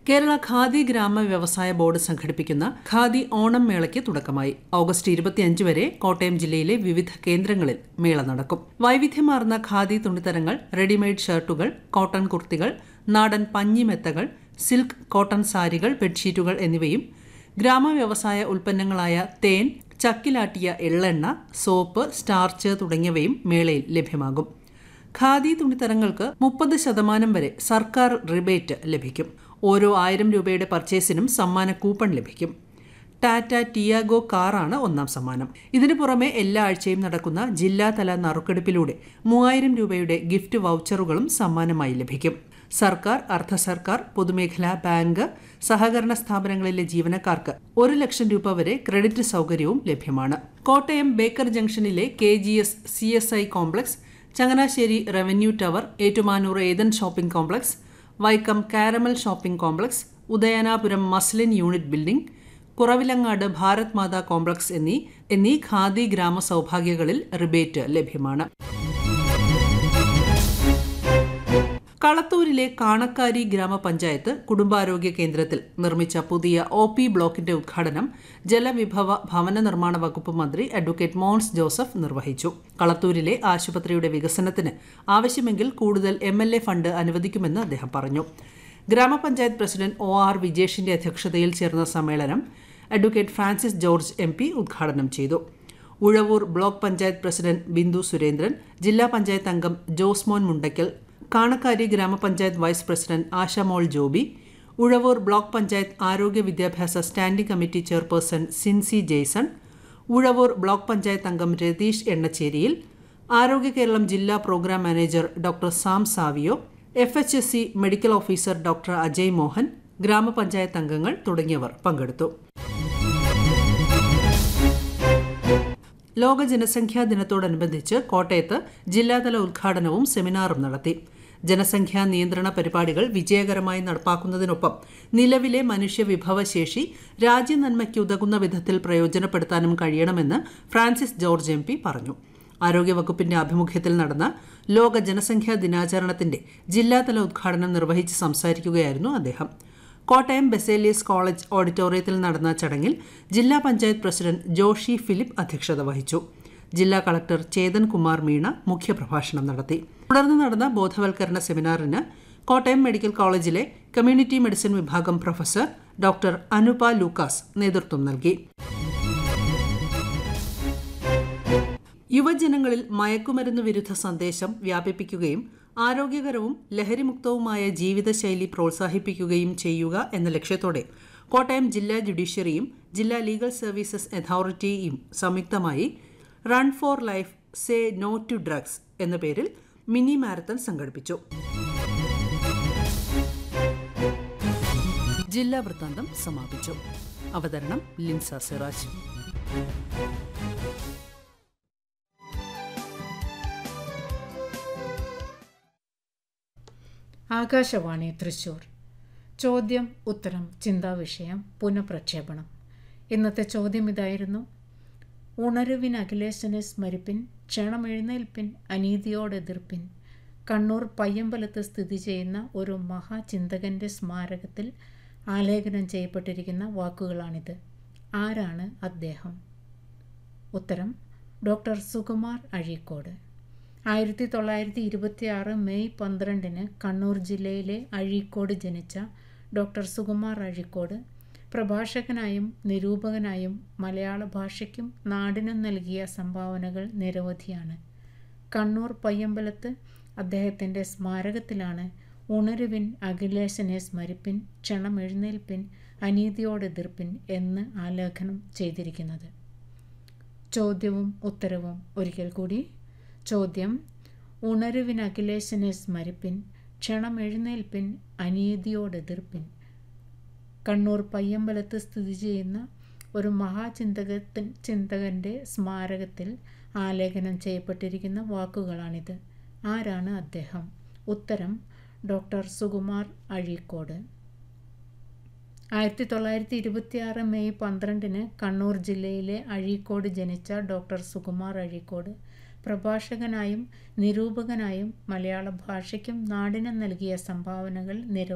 കേരള ഖാദി ഗ്രാമ വ്യവസായ ബോർഡ് സംഘടിപ്പിക്കുന്ന ഖാദി ഓണം മേളയ്ക്ക് തുടക്കമായി ഓഗസ്റ്റ് ഇരുപത്തിയഞ്ച് വരെ കോട്ടയം ജില്ലയിലെ വിവിധ കേന്ദ്രങ്ങളിൽ മേള നടക്കും വൈവിധ്യമാർന്ന ഖാദി തുണിത്തരങ്ങൾ റെഡിമെയ്ഡ് ഷർട്ടുകൾ കോട്ടൺ കുർത്തികൾ നാടൻ പഞ്ഞിമെത്തകൾ സിൽക്ക് കോട്ടൺ സാരികൾ ബെഡ്ഷീറ്റുകൾ എന്നിവയും ഗ്രാമ വ്യവസായ ഉൽപ്പന്നങ്ങളായ തേൻ ചക്കിലാട്ടിയ എള്ളെണ്ണ സോപ്പ് സ്റ്റാർച്ച് തുടങ്ങിയവയും മേളയിൽ ലഭ്യമാകും ഖാദി തുണിത്തരങ്ങൾക്ക് മുപ്പത് ശതമാനം വരെ സർക്കാർ റിബേറ്റ് ലഭിക്കും ഓരോ ആയിരം രൂപയുടെ പർച്ചേസിനും സമ്മാന കൂപ്പൺ ലഭിക്കും ടാറ്റ ടിയാഗോ കാറാണ് ഒന്നാം സമ്മാനം ഇതിനു പുറമെ എല്ലാ ആഴ്ചയും നടക്കുന്ന ജില്ലാതല നറുക്കെടുപ്പിലൂടെ മൂവായിരം രൂപയുടെ ഗിഫ്റ്റ് വൗച്ചറുകളും സമ്മാനമായി ലഭിക്കും സർക്കാർ അർദ്ധ സർക്കാർ പൊതുമേഖലാ ബാങ്ക് സഹകരണ സ്ഥാപനങ്ങളിലെ ജീവനക്കാർക്ക് ഒരു ലക്ഷം രൂപ വരെ ക്രെഡിറ്റ് സൗകര്യവും ലഭ്യമാണ് കോട്ടയം ബേക്കർ ജംഗ്ഷനിലെ K G S C S I complex Changanassery revenue tower Ettumanoor ഏതൻ ഷോപ്പിംഗ് കോംപ്ലക്സ് വൈക്കം കാരമൽ shopping complex Udayanapuram muslin unit building Kuravilangad Bharat Mata complex എന്നീ എന്നീ ഖാദി ഗ്രാമ സൗഭാഗ്യങ്ങളിൽ റിബേറ്റ് ലഭ്യമാണ് കളത്തൂരിലെ കാണക്കാരി ഗ്രാമപഞ്ചായത്ത് കുടുംബാരോഗ്യ കേന്ദ്രത്തിൽ നിർമ്മിച്ച പുതിയ ഒ പി ബ്ലോക്കിന്റെ ഉദ്ഘാടനം ജലവിഭവ ഭവന നിർമ്മാണ വകുപ്പ് മന്ത്രി അഡ്വക്കേറ്റ് മോൻസ് ജോസഫ് നിർവഹിച്ചു കളത്തൂരിലെ ആശുപത്രിയുടെ വികസനത്തിന് ആവശ്യമെങ്കിൽ കൂടുതൽ എം എൽ എ ഫണ്ട് അനുവദിക്കുമെന്ന് അദ്ദേഹം പറഞ്ഞു ഗ്രാമപഞ്ചായത്ത് പ്രസിഡന്റ് ഒ ആർ വിജേഷിന്റെ അധ്യക്ഷതയിൽ ചേർന്ന സമ്മേളനം advocate Francis George M P ഉദ്ഘാടനം ചെയ്തു ഉഴവൂർ ബ്ലോക്ക് പഞ്ചായത്ത് പ്രസിഡന്റ് ബിന്ദു സുരേന്ദ്രൻ ജില്ലാ പഞ്ചായത്ത് അംഗം ജോസ്മോൻ മുണ്ടയ്ക്കൽ കാണക്കാരി ഗ്രാമപഞ്ചായത്ത് vice president Ashamol Joby Uzhavoor block panchayat ആരോഗ്യ വിദ്യാഭ്യാസ standing committee chairperson Sincy Jaison Uzhavoor block panchayat അംഗം രതീഷ് എണ്ണച്ചേരിയിൽ ആരോഗ്യ കേരളം ജില്ലാ programme manager doctor Sam Savio F H S C medical officer doctor Ajay Mohan ഗ്രാമപഞ്ചായത്ത് അംഗങ്ങൾ തുടങ്ങിയവർ പങ്കെടുത്തു ലോക ജനസംഖ്യാ ദിനത്തോടനുബന്ധിച്ച് കോട്ടയത്ത് ജില്ലാതല ഉദ്ഘാടനവും സെമിനാറും നടത്തി ജനസംഖ്യാ നിയന്ത്രണ പരിപാടികൾ വിജയകരമായി നടപ്പാക്കുന്നതിനൊപ്പം നിലവിലെ മനുഷ്യ വിഭവശേഷി രാജ്യനന്മയ്ക്ക് ഉതകുന്ന വിധത്തിൽ പ്രയോജനപ്പെടുത്താനും കഴിയണമെന്ന് ഫ്രാൻസിസ് ജോർജ് എം പറഞ്ഞു ആരോഗ്യവകുപ്പിന്റെ ആഭിമുഖ്യത്തിൽ നടന്ന ലോക ജനസംഖ്യാ ദിനാചരണത്തിന്റെ ജില്ലാതല ഉദ്ഘാടനം നിർവഹിച്ച് സംസാരിക്കുകയായിരുന്നു അദ്ദേഹം കോട്ടയം ബെസേലിയസ് കോളേജ് ഓഡിറ്റോറിയത്തിൽ നടന്ന ചടങ്ങിൽ ജില്ലാ പഞ്ചായത്ത് പ്രസിഡന്റ് ജോഷി ഫിലിപ്പ് അധ്യക്ഷത വഹിച്ചു ജില്ലാ കളക്ടർ ചേതൻ കുമാർ മീണ മുഖ്യപ്രഭാഷണം നടത്തി തുടർന്ന് നടന്ന ബോധവൽക്കരണ സെമിനാറിന് കോട്ടയം മെഡിക്കൽ കോളേജിലെ കമ്മ്യൂണിറ്റി മെഡിസിൻ വിഭാഗം പ്രൊഫസർ ഡോക്ടർ അനുപ ലൂക്കാസ് നേതൃത്വം നൽകി യുവജനങ്ങളിൽ മയക്കുമരുന്ന് വിരുദ്ധ സന്ദേശം വ്യാപിപ്പിക്കുകയും ആരോഗ്യകരവും ലഹരിമുക്തവുമായ ജീവിതശൈലി പ്രോത്സാഹിപ്പിക്കുകയും ചെയ്യുക എന്ന ലക്ഷ്യത്തോടെ കോട്ടയം ജില്ലാ ജുഡീഷ്യറിയും ജില്ലാ ലീഗൽ സർവീസസ് അതോറിറ്റിയും സംയുക്തമായി run for life say no to drugs എന്ന പേരിൽ മിനി മാരത്തൺ സംഘടിപ്പിച്ചു ജില്ലാ വൃത്താന്തം സമാപിച്ചു അവതരണം ലിൻസ സിറാജ് ആകാശവാണി തൃശൂർ ചോദ്യം ഉത്തരം ചിന്താവിഷയം പുനഃപ്രക്ഷേപണം ഇന്നത്തെ ചോദ്യം ഇതായിരുന്നു ഉണരുവിൻ അഖിലേശനെ സ്മരിപ്പിൻ ക്ഷണമെഴുന്നേൽപ്പിൻ അനീതിയോടെതിർപ്പിൻ കണ്ണൂർ പയ്യമ്പലത്ത് സ്ഥിതി ചെയ്യുന്ന ഒരു മഹാചിന്തകൻ്റെ സ്മാരകത്തിൽ ആലേഖനം ചെയ്യപ്പെട്ടിരിക്കുന്ന വാക്കുകളാണിത് ആരാണ് അദ്ദേഹം ഉത്തരം ഡോക്ടർ സുകുമാർ അഴീക്കോട് ആയിരത്തി തൊള്ളായിരത്തി ഇരുപത്തി ആറ് മെയ് പന്ത്രണ്ടിന് കണ്ണൂർ ജില്ലയിലെ അഴീക്കോട് ജനിച്ച ഡോക്ടർ സുകുമാർ അഴീക്കോട് പ്രഭാഷകനായും നിരൂപകനായും മലയാള ഭാഷയ്ക്കും നാടിനും നൽകിയ സംഭാവനകൾ നിരവധിയാണ് കണ്ണൂർ പയ്യമ്പലത്ത് അദ്ദേഹത്തിൻ്റെ സ്മാരകത്തിലാണ് ഉണരുവിൻ അഖിലേശനെ സ്മരിപ്പിൻ ക്ഷണമെഴുന്നേൽപ്പിൻ അനീതിയോടെതിർപ്പിൻ എന്ന് ആലേഖനം ചെയ്തിരിക്കുന്നത് ചോദ്യവും ഉത്തരവും ഒരിക്കൽ കൂടി ചോദ്യം ഉണരുവിൻ അഖിലേശനെ സ്മരിപ്പിൻ ക്ഷണമെഴുന്നേൽപ്പിൻ അനീതിയോടെതിർപ്പിൻ കണ്ണൂർ പയ്യമ്പലത്ത് സ്ഥിതി ചെയ്യുന്ന ഒരു മഹാചിന്തകത്തിൻ ചിന്തകൻ്റെ സ്മാരകത്തിൽ ആലേഖനം ചെയ്യപ്പെട്ടിരിക്കുന്ന വാക്കുകളാണിത് ആരാണ് അദ്ദേഹം ഉത്തരം ഡോക്ടർ സുകുമാർ അഴീക്കോട് ആയിരത്തി തൊള്ളായിരത്തി ഇരുപത്തിയാറ് മെയ് പന്ത്രണ്ടിന് കണ്ണൂർ ജില്ലയിലെ അഴീക്കോട് ജനിച്ച ഡോക്ടർ സുകുമാർ അഴീക്കോട് പ്രഭാഷകനായും നിരൂപകനായും മലയാള ഭാഷയ്ക്കും നാടിനും നൽകിയ സംഭാവനകൾ നിരവധി